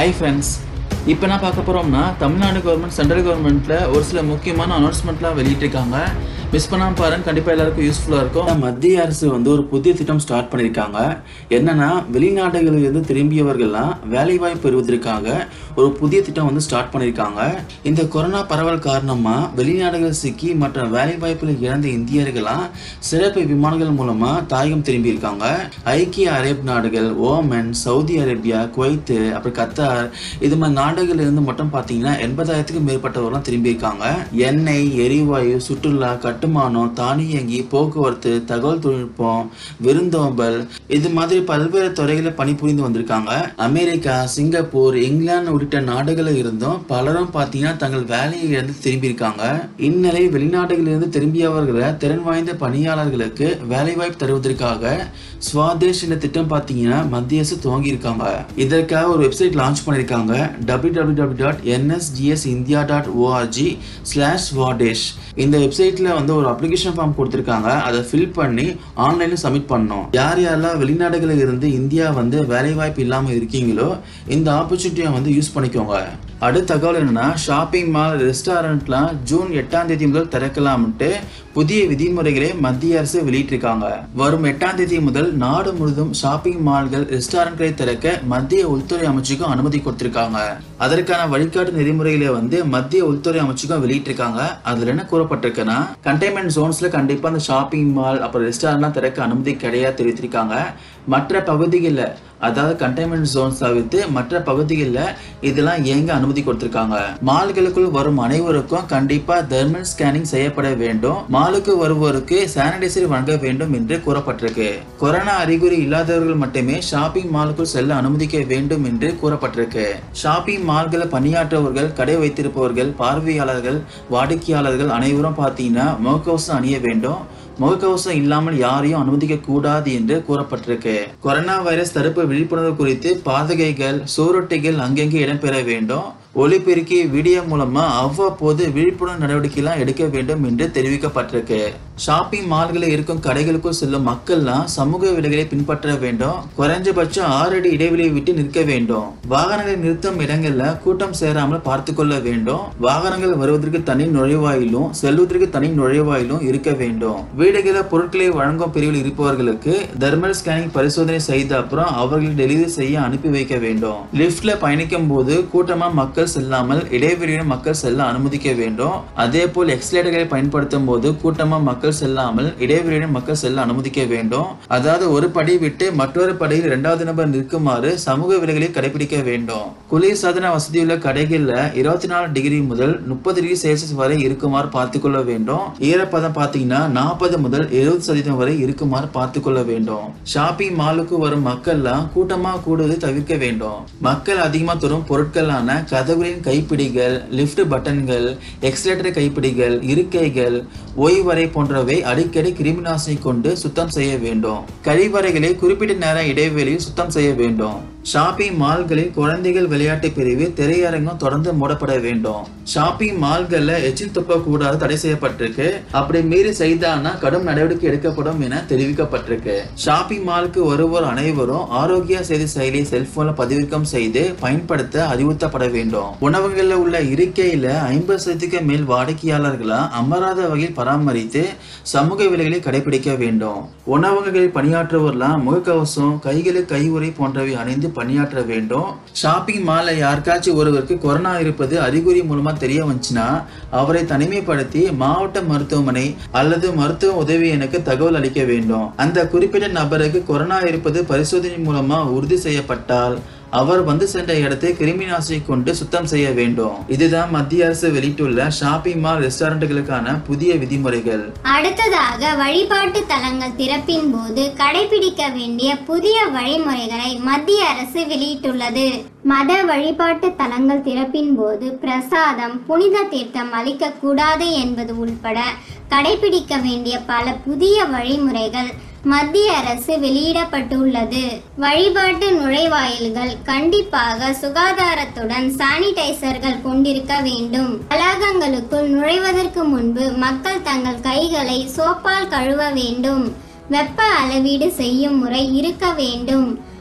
hi friends இப்போ நான் பார்க்க போகிறோம்னா தமிழ்நாடு கவர்மெண்ட் சென்ட்ரல் கவர்மெண்ட்டில் ஒரு சில முக்கியமான அனௌன்ஸ்மெண்ட்லாம் வெளியிட்டிருக்காங்க மிஸ் பண்ணாமல் பாருங்க கண்டிப்பாக எல்லாருக்கும் யூஸ்ஃபுல்லாக இருக்கும் மத்திய அரசு வந்து ஒரு புதிய திட்டம் ஸ்டார்ட் பண்ணியிருக்காங்க என்னன்னா வெளிநாடுகளில் இருந்து திரும்பியவர்கள்லாம் வேலைவாய்ப்பு பெறுவதற்காக ஒரு புதிய திட்டம் வந்து ஸ்டார்ட் பண்ணியிருக்காங்க இந்த கொரோனா பரவல் காரணமாக வெளிநாடுகள் சிக்கி மற்ற வேலைவாய்ப்பில் இழந்த இந்தியர்கள்லாம் சிறப்பு விமானங்கள் மூலமாக தாயகம் திரும்பியிருக்காங்க ஐக்கிய அரேப் நாடுகள் ஓமன் சவுதி அரேபியா குவைத்து அப்புறம் கத்தார் இது மாதிரி நாடுகள்ல இருந்து மட்டும் பார்த்தீங்கன்னா எண்பதாயிரத்துக்கும் மேற்பட்டவர்கள்லாம் திரும்பியிருக்காங்க எண்ணெய் எரிவாயு சுற்றுலா கட்டுமானம் தானியங்கி போக்குவரத்து தகவல் தொழில்நுட்பம் விருந்தோம்பல் இது மாதிரி பல்வேறு துறைகளில் பணிபுரிந்து வந்திருக்காங்க அமெரிக்கா சிங்கப்பூர் இங்கிலாந்து உள்ளிட்ட நாடுகளில் இருந்தும் பலரும் பார்த்தீங்கன்னா தங்கள் வேலையை இழந்து திரும்பியிருக்காங்க இந்நிலை வெளிநாடுகளிலிருந்து திரும்பியவர்களை திறன் வாய்ந்த பணியாளர்களுக்கு வேலைவாய்ப்பு தருவதற்காக ஸ்வாதேஷ் என்ற திட்டம் பார்த்தீங்கன்னா மத்திய அரசு துவங்கி இருக்காங்க இதற்காக ஒரு வெப்சைட் லான்ச் பண்ணியிருக்காங்க W W W dot NSGS India dot ORG slash Swadesh இந்த வெப்சைட்டில் வந்து ஒரு அப்ளிகேஷன் ஃபார்ம் கொடுத்துருக்காங்க அதை ஃபில் பண்ணி ஆன்லைனில் சப்மிட் பண்ணணும் யார் யாரெல்லாம் வெளிநாடுகளில் இருந்து இந்தியா வந்து வேலைவாய்ப்பு இல்லாமல் இருக்கீங்களோ இந்த ஆப்பர்ச்சுனிட்டியை வந்து யூஸ் பண்ணிக்கோங்க அடுத்த தகவல் என்னன்னா ஷாப்பிங் மால் ரெஸ்டாரண்ட்லாம் ஜூன் எட்டாம் தேதி முதல் திறக்கலாம்ட்டு புதிய விதிமுறைகளை மத்திய அரசு வெளியிட்டிருக்காங்க வரும் எட்டாம் தேதி முதல் நாடு முழுவதும் ஷாப்பிங் மால்கள் ரெஸ்டாரண்ட்களை திறக்க மத்திய உள்துறை அமைச்சுக்கும் அனுமதி கொடுத்திருக்காங்க அதற்கான வழிகாட்டு நெறிமுறைகளை வந்து மத்திய உள்துறை அமைச்சுக்கும் வெளியிட்டிருக்காங்க அதுல என்ன கூறப்பட்டிருக்குன்னா கண்டெய்ன்மெண்ட் ஜோன்ஸ்ல கண்டிப்பா அந்த ஷாப்பிங் மால் அப்புறம் ரெஸ்டாரண்ட்லாம் திறக்க அனுமதி கிடையாது தெரிவித்திருக்காங்க மற்ற பகுதிகளில் அதாவது கண்டெய்ன்மெண்ட் ஜோன்ஸ் தவிர்த்து மற்ற பகுதிகளில் இதெல்லாம் இயங்க அனுமதி கொடுத்திருக்காங்க மால்களுக்குள் வரும் அனைவருக்கும் கண்டிப்பா தெர்மல் ஸ்கேனிங் செய்யப்பட வேண்டும் மாலுக்கு வருவோருக்கு சானிடைசர் வழங்க வேண்டும் என்று கூறப்பட்டிருக்கு கொரோனா அறிகுறி இல்லாதவர்கள் மட்டுமே ஷாப்பிங் மாலுக்குள் செல்ல அனுமதிக்க வேண்டும் என்று கூறப்பட்டிருக்கு ஷாப்பிங் மால்களில் பணியாற்றுபவர்கள் கடை வைத்திருப்பவர்கள் பார்வையாளர்கள் வாடிக்கையாளர்கள் அனைவரும் பார்த்தீங்கன்னா முகக்கவசம் அணிய வேண்டும் முகக்கவசம் இல்லாமல் யாரையும் அனுமதிக்க கூடாது என்று கூறப்பட்டிருக்கு கொரோனா வைரஸ் தடுப்பு விழிப்புணர்வு குறித்து பாதகைகள் சோரொட்டிகள் அங்கங்கே இடம்பெற வேண்டும் ஒலிபெருக்கி வீடியோ மூலமா அவ்வப்போது விழிப்புணர்வு நடவடிக்கைலாம் எடுக்க வேண்டும் என்று தெரிவிக்கப்பட்டிருக்கு ஷாப்பிங் மால்களில் இருக்கும் கடைகளுக்குள் செல்லும் மக்கள்லாம் சமூக விலகலை பின்பற்ற வேண்டும் குறைஞ்சபட்சம் ஆறு அடி இடைவெளியை விட்டு நிற்க வேண்டும் வாகனங்களை நிறுத்தும் இடங்கள்ல கூட்டம் சேராமல் பார்த்து கொள்ள வேண்டும் வாகனங்கள் வருவதற்கு தனி நுழைவாயிலும் செல்வதற்கு தனி நுழைவாயிலும் இருக்க வேண்டும் வீடுகளில் பொருட்களை வழங்கும் பிரிவில் இருப்பவர்களுக்கு தெர்மல் ஸ்கேனிங் பரிசோதனை செய்த அப்புறம் அவர்களை டெலிவரி செய்ய அனுப்பி வைக்க வேண்டும் லிப்ட்ல பயணிக்கும் போது கூட்டமா மக்கள் செல்லாமல் இடைவெளியுடன் மக்கள் செல்ல அனுமதிக்க வேண்டும் அதே போல் எக்ஸலேட்டர்களை பயன்படுத்தும் போது கூட்டமா மக்கள் செல்லாமல் இடைவெளியுடன் மக்கள் செல்ல அனுமதிக்க வேண்டும் அதாவது ஒரு படி விட்டு மற்றொரு படியில் இரண்டாவது நபர் நிற்குமாறு சமூக விலகலை கடைபிடிக்க வேண்டும் குளிர் சாதன வசதியுள்ள கடைகள்ல இருபத்தி நாலு டிகிரி முதல் முப்பது டிகிரி செல்சியஸ் வரை இருக்குமாறு பார்த்துக்கொள்ள வேண்டும் ஈரப்பதம் பார்த்தீங்கன்னா நாற்பது முதல் எழுபது சதவீதம் வரை இருக்குமாறு பார்த்துக்கொள்ள வேண்டும் ஷாப்பிங் மாலுக்கு வரும் மக்கள்லாம் கூட்டமா கூடுவதை தவிர்க்க வேண்டும் மக்கள் அதிகமா தரும் பொருட்களான கதவுகளின் கைப்பிடிகள் லிஃப்ட் பட்டன்கள் எக்ஸலேட்டர் கைப்பிடிகள் இருக்கைகள் ஓய்வறை போன்றவை அடிக்கடி கிருமி நாசினி கொண்டு சுத்தம் செய்ய வேண்டும் கழிவறைகளை குறிப்பிட்ட நேர இடைவெளியில் சுத்தம் செய்ய வேண்டும் ஷாப்பிங் மால்களில் குழந்தைகள் விளையாட்டு பிரிவு திரையரங்கம் தொடர்ந்து மூடப்பட வேண்டும் ஷாப்பிங் மால்கள்ல எச்சில் துப்பக்கூடாது தடை செய்யப்பட்டிருக்கு அப்படி மீறி செய்தானா கடும் நடவடிக்கை எடுக்கப்படும் என தெரிவிக்கப்பட்டிருக்கு ஷாப்பிங் மாலுக்கு வருவோர் அனைவரும் ஆரோக்கிய செய்தி செயலியை செல்போன்ல பதிவிறக்கம் செய்து பயன்படுத்த அறிவுறுத்தப்பட வேண்டும் உணவகங்கள்ல உள்ள இருக்கையில ஐம்பது சதவீதத்துக்கு மேல் வாடிக்கையாளர்களா அமராத வகையில் பராமரித்து சமூக விலைகளை கடைபிடிக்க வேண்டும் உணவகங்களில் பணியாற்றுவோர்லாம் முகக்கவசம் கைகளுக்கு கையுறை போன்றவை அணிந்து பணியாற்ற வேண்டும் ஷாப்பிங் மால்ல யாருக்காச்சும் ஒருவருக்கு கொரோனா இருப்பது அறிகுறி மூலமா தெரிய வந்துச்சுன்னா அவரை தனிமைப்படுத்தி மாவட்ட மருத்துவமனை அல்லது மருத்துவ உதவி எனக்கு தகவல் அளிக்க வேண்டும் அந்த குறிப்பிட்ட நபருக்கு கொரோனா இருப்பது பரிசோதனை மூலமா உறுதி செய்யப்பட்டால் அவர் வந்து சென்ற இடத்தை கிருமி நாசினி கொண்டு சுத்தம் செய்ய வேண்டும் இதுதான் மத்திய அரசு வெளியிட்டுள்ள ஷாப்பிங் மால் ரெஸ்டாரண்ட்டுகளுக்கான புதிய விதிமுறைகள் அடுத்ததாக வழிபாட்டு தலங்கள் திறப்பின் போது கடைபிடிக்க வேண்டிய புதிய வழிமுறைகளை மத்திய அரசு வெளியிட்டுள்ளது மத வழிபாட்டு தலங்கள் திறப்பின் போது பிரசாதம் புனித தீர்த்தம் அளிக்கக்கூடாது என்பது உள்பட கடைபிடிக்க வேண்டிய பல புதிய வழிமுறைகள் மத்திய அரசு வெளியிடப்பட்டுள்ளது வழிபாட்டு நுழைவாயில்கள் கண்டிப்பாக சுகாதாரத்துடன் சானிடைசர்கள் கொண்டிருக்க வேண்டும் வளாகங்களுக்குள் நுழைவதற்கு முன்பு மக்கள் தங்கள் கைகளை சோப்பால் கழுவ வேண்டும் வெப்ப அளவீடு செய்யும் முறை இருக்க வேண்டும்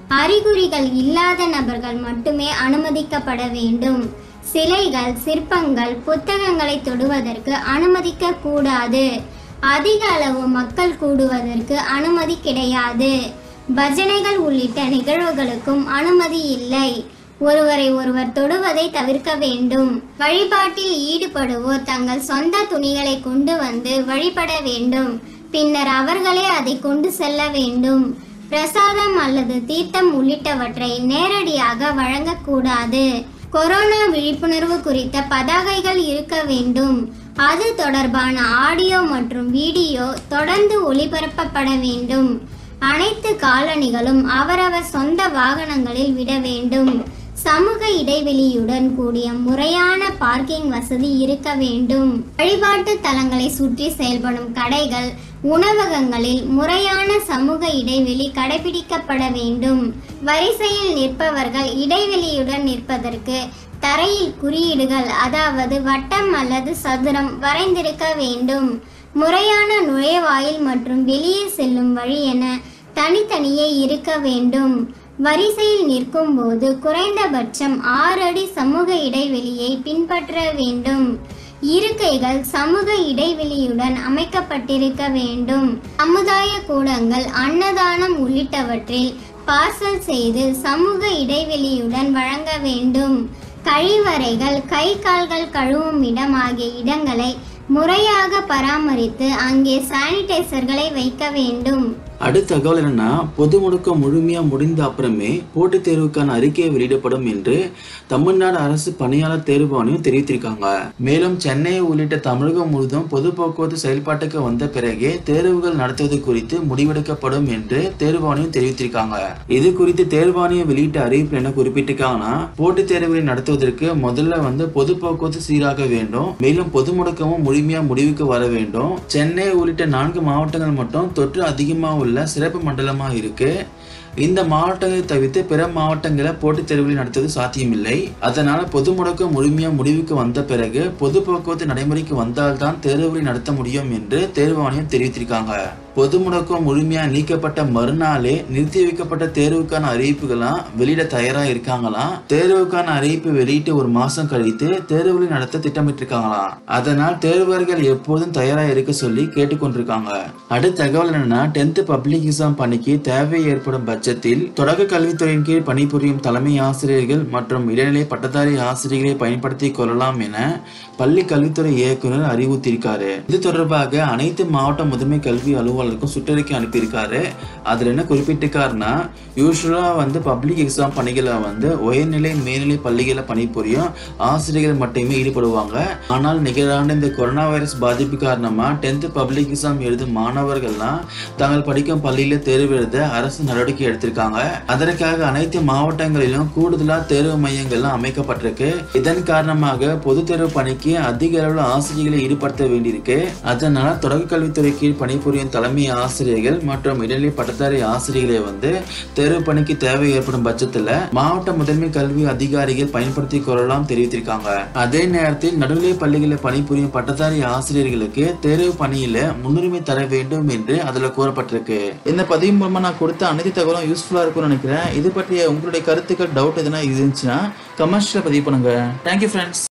அறிகுறிகள் இல்லாத நபர்கள் மட்டுமே அனுமதிக்கப்பட வேண்டும் சிலைகள் சிற்பங்கள் புத்தகங்களை தொடுவதற்கு அனுமதிக்க கூடாது அதிக அளவு மக்கள் கூடுவதற்கு அனுமதி கிடையாது பஜனைகள் உள்ளிட்ட நிகழ்வுகளுக்கும் அனுமதி இல்லை ஒருவரை ஒருவர் தொடுவதை தவிர்க்க வேண்டும் வழிபாட்டில் ஈடுபடுவோர் தங்கள் சொந்த துணிகளை கொண்டு வந்து வழிபட வேண்டும் பின்னர் அவர்களே அதை கொண்டு செல்ல வேண்டும் பிரசாதம் அல்லது தீர்த்தம் உள்ளிட்டவற்றை நேரடியாக வழங்கக்கூடாது கொரோனா விழிப்புணர்வு குறித்த பதாகைகள் இருக்க வேண்டும் அது தொடர்பான ஆடியோ மற்றும் வீடியோ தொடர்ந்து ஒளிபரப்பப்பட வேண்டும் அனைத்து காலணிகளும் அவரவர் சொந்த வாகனங்களில் விட வேண்டும் சமூக இடைவெளியுடன் கூடிய முறையான பார்க்கிங் வசதி இருக்க வேண்டும் வழிபாட்டு தலங்களை சுற்றி செயல்படும் கடைகள் உணவகங்களில் முறையான சமூக இடைவெளி கடைபிடிக்கப்பட வேண்டும் வரிசையில் நிற்பவர்கள் இடைவெளியுடன் நிற்பதற்கு தரையில் குறியீடுகள் அதாவது வட்டம் அல்லது சதுரம் வரைந்திருக்க வேண்டும் முறையான நுழைவாயில் மற்றும் வெளியே செல்லும் வழி என தனித்தனியே இருக்க வேண்டும் வரிசையில் நிற்கும் போது குறைந்தபட்சம் ஆறு அடி சமூக இடைவெளியை பின்பற்ற வேண்டும் இருக்கைகள் சமூக இடைவெளியுடன் அமைக்கப்பட்டிருக்க வேண்டும் சமுதாய கூடங்கள் அன்னதானம் உள்ளிட்டவற்றில் பார்சல் செய்து சமூக இடைவெளியுடன் வழங்க வேண்டும் கழிவறைகள் கை கால்கள் கழுவும் இடம் ஆகிய இடங்களை முறையாக பராமரித்து அங்கே சானிடைசர்களை வைக்க வேண்டும் அடுத்த தகவல் என்னன்னா பொது முடக்கம் முழுமையா முடிந்த அப்புறமே போட்டித் தேர்வுக்கான அறிக்கை வெளியிடப்படும் என்று தமிழ்நாடு அரசு பணியாளர் தேர்வு ஆணையம் தெரிவித்திருக்காங்க மேலும் சென்னை உள்ளிட்ட தமிழகம் முழுவதும் பொது போக்குவரத்து செயல்பாட்டுக்கு வந்த பிறகே தேர்வுகள் நடத்துவது குறித்து முடிவெடுக்கப்படும் என்று தேர்வு ஆணையம் தெரிவித்திருக்காங்க இது குறித்து தேர்வு ஆணையம் வெளியிட்ட அறிவிப்பு என்ன குறிப்பிட்டிருக்காங்கன்னா போட்டித் தேர்வுகளை நடத்துவதற்கு முதல்ல வந்து பொது போக்குவரத்து சீராக வேண்டும் மேலும் பொது முடக்கமும் முழுமையா முடிவுக்கு வர வேண்டும் சென்னை உள்ளிட்ட நான்கு மாவட்டங்கள் மட்டும் தொற்று அதிகமாக உள்ள சிறப்பு மண்டலமா இருக்கு இந்த மாவட்டங்களை தவிர்த்து பிற மாவட்டங்களில் போட்டித் தேர்வுகளை நடத்துவது சாத்தியமில்லை அதனால பொது முடக்கம் முழுமையா முடிவுக்கு வந்த பிறகு பொது போக்குவரத்து நடைமுறைக்கு வந்தால்தான் தேர்வுகளை நடத்த முடியும் என்று தேர்வு ஆணையம் தெரிவித்திருக்காங்க பொது முடக்கம் முழுமையா நீக்கப்பட்ட மறுநாளே நிறுத்தி வைக்கப்பட்ட தேர்வுக்கான அறிவிப்புகள்லாம் வெளியிட தயாரா இருக்காங்களாம் தேர்வுக்கான அறிவிப்பு வெளியிட்டு ஒரு மாசம் கழித்து தேர்வுகளை நடத்த திட்டமிட்டிருக்காங்களாம் அதனால் தேர்வர்கள் எப்போதும் தயாரா இருக்க சொல்லி கேட்டுக்கொண்டிருக்காங்க அடுத்த தகவல் என்னன்னா டென்த் பப்ளிக் எக்ஸாம் பணிக்கு தேவை ஏற்படும் பட்சத்தில் தொடக்க கல்வித்துறையின் கீழ் பணிபுரியும் தலைமை ஆசிரியர்கள் மற்றும் இடைநிலை பட்டதாரி ஆசிரியர்களை பயன்படுத்திக் கொள்ளலாம் என பள்ளி கல்வித்துறை இயக்குனர் அறிவுறுத்தியிருக்காரு இது தொடர்பாக அனைத்து மாவட்ட முதன்மை கல்வி அலுவலருக்கும் சுற்றறிக்கை அனுப்பியிருக்காரு அதுல என்ன குறிப்பிட்டிருக்காருன்னா யூஸ்வலா வந்து பப்ளிக் எக்ஸாம் பணிகளை வந்து உயர்நிலை மேல்நிலை பள்ளிகளில் பணிபுரியும் ஆசிரியர்கள் மட்டுமே ஈடுபடுவாங்க ஆனால் நிகழாண்டு இந்த கொரோனா வைரஸ் பாதிப்பு காரணமா டென்த் பப்ளிக் எக்ஸாம் எழுதும் மாணவர்கள்லாம் தாங்கள் படிக்கும் பள்ளியில தேர்வு எழுத அரசு நடவடிக்கை எடுத்திருக்காங்க அதற்காக அனைத்து மாவட்டங்களிலும் கூடுதலா தேர்வு மையங்கள்லாம் அமைக்கப்பட்டிருக்கு இதன் காரணமாக பொது தேர்வு பணிக்கு அதிக அளவில் ஆசிரியர்களை ஈடுபடுத்த வேண்டியிருக்கு அதனால தொடக்க கல்வித்துறை கீழ் பணிபுரியும் தலைமை ஆசிரியர்கள் மற்றும் இடைநிலை பட்டதாரி ஆசிரியர்களை வந்து தேர்வு பணிக்கு தேவை ஏற்படும் பட்சத்துல மாவட்ட முதன்மை கல்வி அதிகாரிகள் பயன்படுத்திக் கொள்ளலாம் தெரிவித்திருக்காங்க அதே நேரத்தில் நடுநிலை பள்ளிகளில் பணிபுரியும் பட்டதாரி ஆசிரியர்களுக்கு தேர்வு பணியில முன்னுரிமை தர வேண்டும் என்று அதுல கூறப்பட்டிருக்கு இந்த பதிவு மூலமா நான் கொடுத்த அனைத்து தகவலும் யூஸ்ஃபுல்லா இருக்கும்னு நினைக்கிறேன் இது பற்றிய உங்களுடைய கருத்துக்கள் டவுட் எதுனா இருந்துச்சுன்னா கமெண்ட்ஸ்ல பதிவு பண்ணுங்க தேங்க்யூ ஃப்ரெண்ட்ஸ்